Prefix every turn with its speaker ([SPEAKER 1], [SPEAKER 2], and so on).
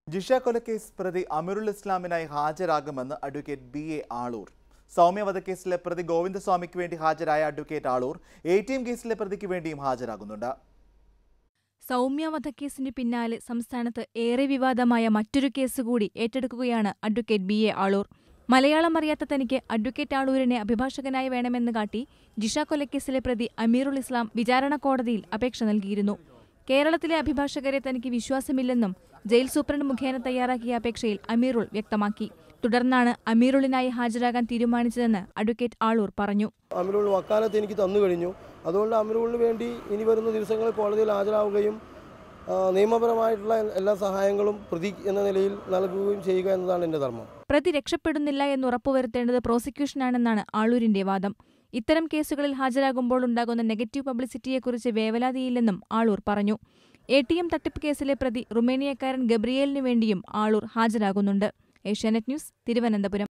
[SPEAKER 1] ജിഷ കൊലക്കേസ് പ്രതി അമിറുൽ ഇസ്ലാമിനായി ഹാജരാകുമെന്ന് advocate B A Aloor Soumya വധക്കേസിലെ പ്രതി ഗോവിന്ദസ്വാമിക്ക് വേണ്ടി ഹാജരായ advocate Aloor A T M കേസിലെ പ്രതിക്ക് വേണ്ടിയും ഹാജരാകുന്നുണ്ട്
[SPEAKER 2] സൗമ്യ വധക്കേസിന് പിന്നാലെ സംസ്ഥാനത്ത് ഏറെ വിവാദമായ മറ്റൊരു കേസ് കൂടി ഏറ്റെടുക്കുകയാണ് advocate B A Aloor Malayalam അറിയാത്ത തനിക്ക് അഡ്വക്കേറ്റ് ആളൂരിനെ അഭിഭാഷകനായി വേണമെന്ന് കാട്ടി ജിഷ കൊലക്കേസിലെ പ്രതി അമീറുൽ ഇസ്ലാം വിചാരണ കോടതിയിൽ അപേക്ഷ നൽകിയിരുന്നു കേരളത്തിലെ അഭിഭാഷകരെ തനിക്ക് വിശ്വാസമില്ലെന്നും ജയിൽ സൂപ്രണ്ട് മുഖേന തയ്യാറാക്കിയ അപേക്ഷയിൽ അമീറുൾ വ്യക്തമാക്കി തുടർന്നാണ് അമീറുളിനായി ഹാജരാകാൻ തീരുമാനിച്ചതെന്ന് അഡ്വക്കേറ്റ് ആളൂർ പറഞ്ഞു
[SPEAKER 3] അമിറുൾ വക്കാലത്ത് എനിക്ക് തന്നു കഴിഞ്ഞു അതുകൊണ്ട് അമിറുളിന് വേണ്ടി ഇനി വരുന്ന ദിവസങ്ങളിൽ കോടതിയിൽ ഹാജരാവുകയും ആ, നിയമപരമായിട്ടുള്ള എല്ലാ സഹായങ്ങളും പ്രതി എന്ന നിലയിൽ നൽകുകയും ചെയ്യുക എന്നതാണ് എൻ്റെ ധർമ്മം
[SPEAKER 2] പ്രതി രക്ഷപ്പെടുന്നില്ല എന്ന് ഉറപ്പുവരുത്തേണ്ടത് പ്രോസിക്യൂഷനാണെന്നാണ് ആളൂരിന്റെ വാദം ഇത്തരം കേസുകളിൽ ഹാജരാകുമ്പോൾ ഉണ്ടാകുന്ന നെഗറ്റീവ് പബ്ലിസിറ്റിയെക്കുറിച്ച് വേവലാതിയില്ലെന്നും ആളൂർ പറഞ്ഞു എ ടി എം തട്ടിപ്പ് കേസിലെ പ്രതി റുമേനിയക്കാരൻ ഗബ്രിയേലിനു വേണ്ടിയും ആളൂർ ഹാജരാകുന്നുണ്ട് ഏഷ്യാനെറ്റ് ന്യൂസ് തിരുവനന്തപുരം